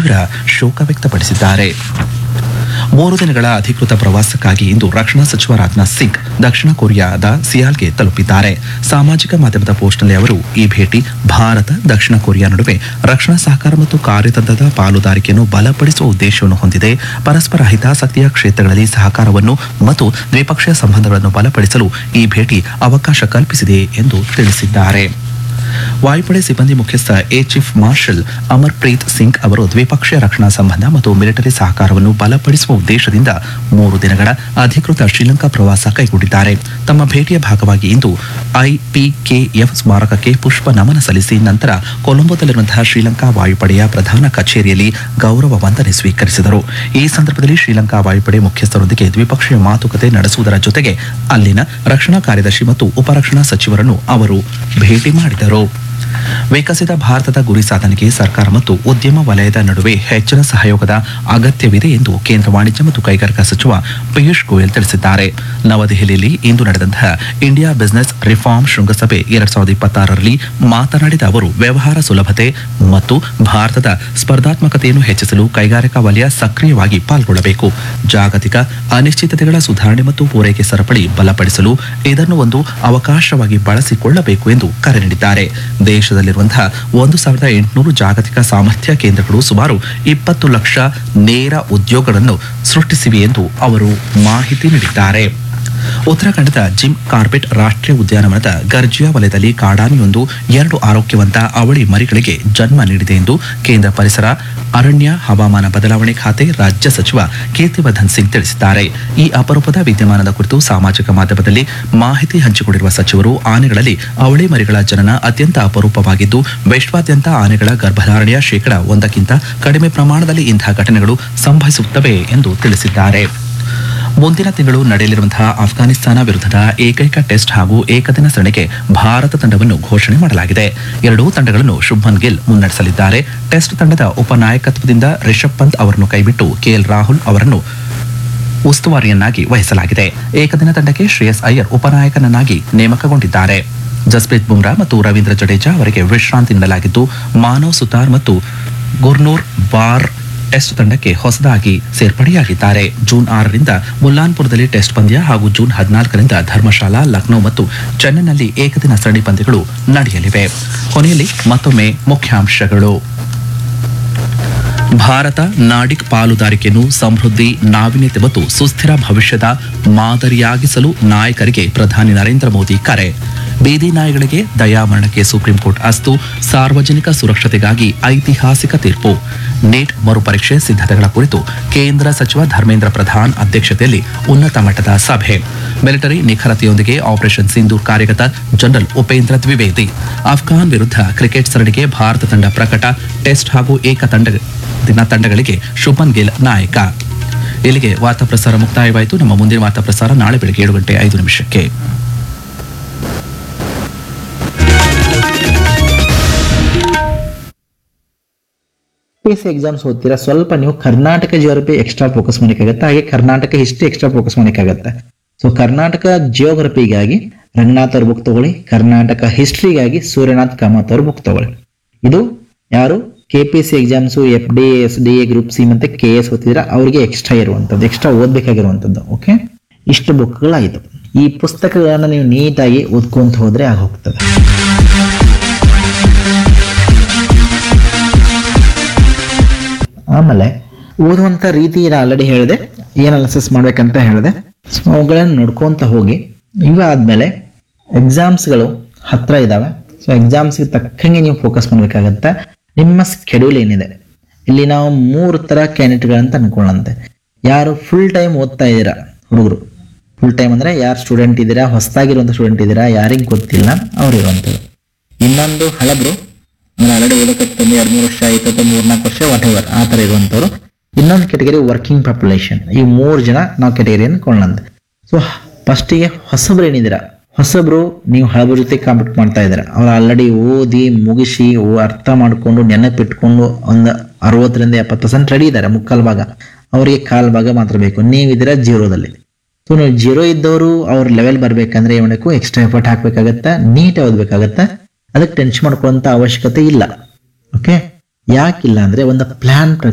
ತೀವ್ರ ಶೋಕ ವ್ಯಕ್ತಪಡಿಸಿದ್ದಾರೆ ಮೂರು ದಿನಗಳ ಅಧಿಕೃತ ಪ್ರವಾಸಕ್ಕಾಗಿ ಇಂದು ರಕ್ಷಣಾ ಸಚಿವ ರಾಜನಾಥ್ ಸಿಂಗ್ ದಕ್ಷಿಣ ಕೊರಿಯಾದ ಸಿಯಾಲ್ಗೆ ತಲುಪಿದ್ದಾರೆ ಸಾಮಾಜಿಕ ಮಾಧ್ಯಮದ ಪೋಸ್ಟ್ನಲ್ಲಿ ಅವರು ಈ ಭೇಟಿ ಭಾರತ ದಕ್ಷಿಣ ಕೊರಿಯಾ ನಡುವೆ ರಕ್ಷಣಾ ಸಹಕಾರ ಮತ್ತು ಕಾರ್ಯತಂತ್ರದ ಪಾಲುದಾರಿಕೆಯನ್ನು ಬಲಪಡಿಸುವ ಉದ್ದೇಶವನ್ನು ಹೊಂದಿದೆ ಪರಸ್ಪರ ಹಿತಾಸಕ್ತಿಯ ಕ್ಷೇತ್ರಗಳಲ್ಲಿ ಸಹಕಾರವನ್ನು ಮತ್ತು ದ್ವಿಪಕ್ಷೀಯ ಸಂಬಂಧಗಳನ್ನು ಬಲಪಡಿಸಲು ಈ ಭೇಟಿ ಅವಕಾಶ ಕಲ್ಪಿಸಿದೆ ಎಂದು ತಿಳಿಸಿದ್ದಾರೆ ವಾಯುಪಡೆ ಸಿಬ್ಬಂದಿ ಮುಖ್ಯಸ್ಥ ಏ ಚೀಫ್ ಮಾರ್ಷಲ್ ಅಮರ್ಪ್ರೀತ್ ಸಿಂಗ್ ಅವರು ದ್ವಿಪಕ್ಷೀಯ ರಕ್ಷಣಾ ಸಂಬಂಧ ಮತ್ತು ಮಿಲಿಟರಿ ಸಹಕಾರವನ್ನು ಬಲಪಡಿಸುವ ಉದ್ದೇಶದಿಂದ ಮೂರು ದಿನಗಳ ಅಧಿಕೃತ ಶ್ರೀಲಂಕಾ ಪ್ರವಾಸ ಕೈಗೊಂಡಿದ್ದಾರೆ ತಮ್ಮ ಭೇಟಿಯ ಭಾಗವಾಗಿ ಇಂದು ಐಪಿಕೆಎಫ್ ಸ್ಮಾರಕಕ್ಕೆ ಪುಷ್ಪ ನಮನ ಸಲ್ಲಿಸಿ ನಂತರ ಕೊಲಂಬೋದಲ್ಲಿರುವಂತಹ ಶ್ರೀಲಂಕಾ ವಾಯುಪಡೆಯ ಪ್ರಧಾನ ಕಚೇರಿಯಲ್ಲಿ ಗೌರವ ವಂದನೆ ಸ್ವೀಕರಿಸಿದರು ಈ ಸಂದರ್ಭದಲ್ಲಿ ಶ್ರೀಲಂಕಾ ವಾಯುಪಡೆ ಮುಖ್ಯಸ್ಥರೊಂದಿಗೆ ದ್ವಿಪಕ್ಷೀಯ ಮಾತುಕತೆ ನಡೆಸುವುದರ ಜೊತೆಗೆ ಅಲ್ಲಿನ ರಕ್ಷಣಾ ಕಾರ್ಯದರ್ಶಿ ಮತ್ತು ಉಪರಕ್ಷಣಾ ಸಚಿವರನ್ನು ಅವರು ಭೇಟಿ ಮಾಡಿದರು ವಿಕಸಿತ ಭಾರತದ ಗುರಿ ಸಾಧನೆಗೆ ಸರ್ಕಾರ ಮತ್ತು ಉದ್ಯಮ ವಲಯದ ನಡುವೆ ಹೆಚ್ಚಿನ ಸಹಯೋಗದ ಅಗತ್ಯವಿದೆ ಎಂದು ಕೇಂದ್ರ ವಾಣಿಜ್ಯ ಮತ್ತು ಕೈಗಾರಿಕಾ ಸಚಿವ ಪಿಯೂಷ್ ಗೋಯಲ್ ತಿಳಿಸಿದ್ದಾರೆ ನವದೆಹಲಿಯಲ್ಲಿ ಇಂದು ನಡೆದಂತಹ ಇಂಡಿಯಾ ಬಿಸಿನೆಸ್ ರಿಫಾರ್ಮ್ ಶೃಂಗಸಭೆ ಎರಡ್ ಸಾವಿರದ ಇಪ್ಪತ್ತಾರರಲ್ಲಿ ಮಾತನಾಡಿದ ಅವರು ವ್ಯವಹಾರ ಸುಲಭತೆ ಮತ್ತು ಭಾರತದ ಸ್ಪರ್ಧಾತ್ಮಕತೆಯನ್ನು ಹೆಚ್ಚಿಸಲು ಕೈಗಾರಿಕಾ ವಲಯ ಸಕ್ರಿಯವಾಗಿ ಪಾಲ್ಗೊಳ್ಳಬೇಕು ಜಾಗತಿಕ ಅನಿಶ್ಚಿತತೆಗಳ ಸುಧಾರಣೆ ಮತ್ತು ಪೂರೈಕೆ ಸರಪಳಿ ಬಲಪಡಿಸಲು ಇದನ್ನು ಒಂದು ಅವಕಾಶವಾಗಿ ಬಳಸಿಕೊಳ್ಳಬೇಕು ಎಂದು ಕರೆ ನೀಡಿದ್ದಾರೆ ದೇಶದಲ್ಲಿರುವಂತಹ ಒಂದು ಸಾವಿರದ ಎಂಟುನೂರು ಜಾಗತಿಕ ಸಾಮರ್ಥ್ಯ ಕೇಂದ್ರಗಳು ಸುಮಾರು ಇಪ್ಪತ್ತು ಲಕ್ಷ ನೇರ ಉದ್ಯೋಗಗಳನ್ನು ಸೃಷ್ಟಿಸಿವೆ ಎಂದು ಅವರು ಮಾಹಿತಿ ನೀಡಿದ್ದಾರೆ ಉತ್ತರಾಖಂಡದ ಜಿಮ್ ಕಾರ್ಬೆಟ್ ರಾಷ್ಟ್ರೀಯ ಉದ್ಯಾನವನದ ಗರ್ಜಿಯಾ ವಲಯದಲ್ಲಿ ಕಾಡಾನೆಯೊಂದು ಎರಡು ಆರೋಗ್ಯವಂತ ಅವಳಿ ಮರಿಗಳಿಗೆ ಜನ್ಮ ನೀಡಿದೆ ಎಂದು ಕೇಂದ್ರ ಪರಿಸರ ಅರಣ್ಯ ಹವಾಮಾನ ಬದಲಾವಣೆ ಖಾತೆ ರಾಜ್ಯ ಸಚಿವ ಕೀರ್ತಿವರ್ಧನ್ ಸಿಂಗ್ ತಿಳಿಸಿದ್ದಾರೆ ಈ ಅಪರೂಪದ ವಿದ್ಯಮಾನದ ಕುರಿತು ಸಾಮಾಜಿಕ ಮಾಧ್ಯಮದಲ್ಲಿ ಮಾಹಿತಿ ಹಂಚಿಕೊಂಡಿರುವ ಸಚಿವರು ಆನೆಗಳಲ್ಲಿ ಅವಳಿ ಮರಿಗಳ ಜನನ ಅತ್ಯಂತ ಅಪರೂಪವಾಗಿದ್ದು ವಿಶ್ವಾದ್ಯಂತ ಆನೆಗಳ ಗರ್ಭಧಾರಣೆಯ ಶೇಕಡ ಒಂದಕ್ಕಿಂತ ಕಡಿಮೆ ಪ್ರಮಾಣದಲ್ಲಿ ಇಂತಹ ಘಟನೆಗಳು ಸಂಭವಿಸುತ್ತವೆ ಎಂದು ತಿಳಿಸಿದ್ದಾರೆ ಮುಂದಿನ ತಿಂಗಳು ನಡೆಯಲಿರುವಂತಹ ಅಫ್ಘಾನಿಸ್ತಾನ ವಿರುದ್ಧದ ಏಕೈಕ ಟೆಸ್ಟ್ ಹಾಗೂ ಏಕದಿನ ಸರಣಿಗೆ ಭಾರತ ತಂಡವನ್ನು ಘೋಷಣೆ ಮಾಡಲಾಗಿದೆ ಎರಡೂ ತಂಡಗಳನ್ನು ಶುಭ್ಮನ್ ಗಿಲ್ ಮುನ್ನಡೆಸಲಿದ್ದಾರೆ ಟೆಸ್ಟ್ ತಂಡದ ಉಪನಾಯಕತ್ವದಿಂದ ರಿಷಬ್ ಪಂತ್ ಅವರನ್ನು ಕೈಬಿಟ್ಟು ಕೆಎಲ್ ರಾಹುಲ್ ಅವರನ್ನು ಉಸ್ತುವಾರಿಯನ್ನಾಗಿ ವಹಿಸಲಾಗಿದೆ ಏಕದಿನ ತಂಡಕ್ಕೆ ಶ್ರೇಯಸ್ ಅಯ್ಯರ್ ಉಪನಾಯಕನನ್ನಾಗಿ ನೇಮಕಗೊಂಡಿದ್ದಾರೆ ಜಸ್ಪ್ರೀತ್ ಬುಮ್ರಾ ಮತ್ತು ರವೀಂದ್ರ ಜಡೇಜಾ ಅವರಿಗೆ ವಿಶ್ರಾಂತಿ ನೀಡಲಾಗಿದ್ದು ಮಾನವ್ ಸುತಾರ್ ಮತ್ತು ಗುರ್ನೂರ್ ಬಾರ್ ಟೆಸ್ಟ್ ತಂಡಕ್ಕೆ ಹೊಸದಾಗಿ ಸೇರ್ಪಡೆಯಾಗಿದ್ದಾರೆ ಜೂನ್ ಆರರಿಂದ ಮುಲ್ಲಾನ್ಪುರದಲ್ಲಿ ಟೆಸ್ಟ್ ಪಂದ್ಯ ಹಾಗೂ ಜೂನ್ ಹದಿನಾಲ್ಕರಿಂದ ಧರ್ಮಶಾಲಾ ಲಕ್ನೋ ಮತ್ತು ಚೆನ್ನೈನಲ್ಲಿ ಏಕದಿನ ಸರಣಿ ಪಂದ್ಯಗಳು ನಡೆಯಲಿವೆ ಕೊನೆಯಲ್ಲಿ ಮತ್ತೊಮ್ಮೆ ಮುಖ್ಯಾಂಶಗಳು ಭಾರತ ನಾಡಿಕ್ ಪಾಲುದಾರಿಕೆಯನ್ನು ಸಮೃದ್ಧಿ ನಾವೀನ್ಯತೆ ಮತ್ತು ಸುಸ್ಥಿರ ಭವಿಷ್ಯದ ಮಾದರಿಯಾಗಿಸಲು ನಾಯಕರಿಗೆ ಪ್ರಧಾನಿ ನರೇಂದ್ರ ಮೋದಿ ಕರೆ ಬೀದಿ ನಾಯಿಗಳಿಗೆ ದಯಾಮರಣಕ್ಕೆ ಸುಪ್ರೀಂ ಕೋರ್ಟ್ ಅಸ್ತು ಸಾರ್ವಜನಿಕ ಸುರಕ್ಷತೆಗಾಗಿ ಐತಿಹಾಸಿಕ ತೀರ್ಪು ನೀಟ್ ಮರುಪರೀಕ್ಷೆ ಸಿದ್ಧತೆಗಳ ಕುರಿತು ಕೇಂದ್ರ ಸಚಿವ ಧರ್ಮೇಂದ್ರ ಪ್ರಧಾನ್ ಅಧ್ಯಕ್ಷತೆಯಲ್ಲಿ ಉನ್ನತ ಮಟ್ಟದ ಸಭೆ ಮಿಲಿಟರಿ ನಿಖರತೆಯೊಂದಿಗೆ ಆಪರೇಷನ್ ಸಿಂಧೂರ್ ಕಾರ್ಯಗತ ಜನರಲ್ ಉಪೇಂದ್ರ ದ್ವಿವೇದಿ ಅಫ್ಘಾನ್ ವಿರುದ್ಧ ಕ್ರಿಕೆಟ್ ಸರಣಿಗೆ ಭಾರತ ತಂಡ ಪ್ರಕಟ ಟೆಸ್ಟ್ ಹಾಗೂ ಏಕ ತಂಡ ದಿನ ತಂಡಗಳಿಗೆ ಶುಭನ್ ಗಿಲ್ ನಾಯಕ ಇಲ್ಲಿಗೆ ವಾರ್ತಾ ಪ್ರಸಾರ ಮುಕ್ತಾಯವಾಯಿತು ನಮ್ಮ ಮುಂದಿನ ವಾರ್ತಾ ಪ್ರಸಾರ ನಾಳೆ ಬೆಳಗ್ಗೆ ಏಳು ಗಂಟೆ ಐದು ನಿಮಿಷಕ್ಕೆ ಪಿ ಸಿ ಎಕ್ಸಾಮ್ಸ್ ಓದ್ತೀರಾ ಸ್ವಲ್ಪ ನೀವು ಕರ್ನಾಟಕ ಜಿಯೋಗ್ರಫಿ ಎಕ್ಸ್ಟ್ರಾ ಫೋಕಸ್ ಮಾಡಬೇಕಾಗತ್ತೆ ಹಾಗೆ ಕರ್ನಾಟಕ ಹಿಸ್ಟ್ರಿ ಎಕ್ಸ್ಟ್ರಾ ಫೋಕಸ್ ಮಾಡಬೇಕಾಗತ್ತೆ ಸೊ ಕರ್ನಾಟಕ ಜಿಯೋಗ್ರಫಿಗಾಗಿ ರಂಗನಾಥ್ ಅವ್ರ ಬುಕ್ ತಗೊಳ್ಳಿ ಕರ್ನಾಟಕ ಹಿಸ್ಟ್ರಿಗಾಗಿ ಸೂರ್ಯನಾಥ್ ಕಾಮತ್ ಅವ್ರ ಬುಕ್ ತಗೊಳ್ಳಿ ಇದು ಯಾರು K P C exams F D S D A group C ಮತ್ತೆ ಕೆ ಎಸ್ ಓದ್ತಿದ್ರೆ ಅವರಿಗೆ ಎಕ್ಸ್ಟ್ರಾ ಇರುವಂಥದ್ದು ಎಕ್ಸ್ಟ್ರಾ ಓದ್ಬೇಕಾಗಿರುವಂಥದ್ದು ಓಕೆ ಇಷ್ಟು ಬುಕ್ಗಳಾಯಿತು ಈ ಪುಸ್ತಕಗಳನ್ನ ನೀವು ನೀಟಾಗಿ ಓದ್ಕೊಂತ ಹೋದ್ರೆ ಆಗೋಗ್ತದೆ ಆಮೇಲೆ ಓದುವಂತ ರೀತಿ ನಾನು ಆಲ್ರೆಡಿ ಹೇಳಿದೆ ಏನ್ ಅನಾಲಿಸಿಸ್ ಮಾಡ್ಬೇಕಂತ ಹೇಳಿದೆ ಸೊ ಅವುಗಳನ್ನ ನೋಡ್ಕೊಂತ ಹೋಗಿ ಇವಾದ್ಮೇಲೆ ಎಕ್ಸಾಮ್ಸ್ಗಳು ಹತ್ರ ಇದಾವೆ ಸೊ ಎಕ್ಸಾಮ್ಸ್ಗೆ ತಕ್ಕಂಗೆ ನೀವು ಫೋಕಸ್ ಮಾಡ್ಬೇಕಾಗತ್ತೆ ನಿಮ್ಮ ಸ್ಕೆಡ್ಯೂಲ್ ಏನಿದೆ ಇಲ್ಲಿ ನಾವು ಮೂರು ತರ ಕ್ಯಾಂಡಿಡೇಟ್ಗಳಂತ ಅನ್ಕೊಳ್ಳಂತೆ ಯಾರು ಫುಲ್ ಟೈಮ್ ಓದ್ತಾ ಇದ್ದೀರಾ ಹುಡುಗರು ಫುಲ್ ಟೈಮ್ ಅಂದ್ರೆ ಯಾರು ಸ್ಟೂಡೆಂಟ್ ಇದ್ದೀರಾ ಹೊಸದಾಗಿರುವಂಥ ಸ್ಟೂಡೆಂಟ್ ಇದ್ದೀರಾ ಯಾರಿಗೆ ಗೊತ್ತಿಲ್ಲ ಅವ್ರು ಇರುವಂಥದ್ದು ಇನ್ನೊಂದು ಹಳಬ್ರು ಅಂದ್ರೆ ಆಲ್ರೆಡಿ ಓದಕತ್ತಂದು ಎರಡು ಮೂರು ವರ್ಷ ಆಯ್ತು ಅಥವಾ ಮೂರ್ನಾಲ್ಕು ವರ್ಷ ವಾಟ್ ಎವರ್ ಆ ಥರ ಇರುವಂಥವ್ರು ಇನ್ನೊಂದು ಕೆಟಗರಿ ವರ್ಕಿಂಗ್ ಪಾಪ್ಯುಲೇಷನ್ ಈ ಮೂರು ಜನ ನಾವು ಕೆಟಗರಿಯನ್ನು ಕೊಳ್ಳಂತೆ ಸೊ ಫಸ್ಟಿಗೆ ಹೊಸಬ್ರು ಏನಿದ್ದೀರಾ ಹೊಸಬ್ರು ನೀವು ಹಳಬ್ರ ಜೊತೆ ಕಾಂಪಿಟ್ ಮಾಡ್ತಾ ಇದ್ದೀರಾ ಅವ್ರು ಆಲ್ರೆಡಿ ಓದಿ ಮುಗಿಸಿ ಓ- ಅರ್ಥ ಮಾಡಿಕೊಂಡು ನೆನಪಿಟ್ಕೊಂಡು ಒಂದು ಅರವತ್ತರಿಂದ ಎಪ್ಪತ್ತು ಪರ್ಸೆಂಟ್ ರೆಡಿ ಇದ್ದಾರೆ ಮುಕ್ಕಾಲು ಭಾಗ ಅವರಿಗೆ ಕಾಲು ಭಾಗ ಮಾತ್ರ ಬೇಕು ನೀವಿದ್ದೀರಾ ಜೀರೋದಲ್ಲಿ ಸೊ ನೀವು ಜೀರೋ ಇದ್ದವರು ಅವ್ರ ಲೆವೆಲ್ ಬರ್ಬೇಕಂದ್ರೆ ಏನ್ ಮಾಡಬೇಕು ಎಕ್ಸ್ಟ್ರಾ ಎಫರ್ಟ್ ಹಾಕ್ಬೇಕಾಗತ್ತೆ ನೀಟ್ ಓದ್ಬೇಕಾಗತ್ತೆ ಅದಕ್ಕೆ ಟೆನ್ಷನ್ ಮಾಡ್ಕೊಳ್ಳೋಂಥ ಅವಶ್ಯಕತೆ ಇಲ್ಲ ಓಕೆ ಯಾಕಿಲ್ಲ ಅಂದ್ರೆ ಒಂದು ಪ್ಲಾನ್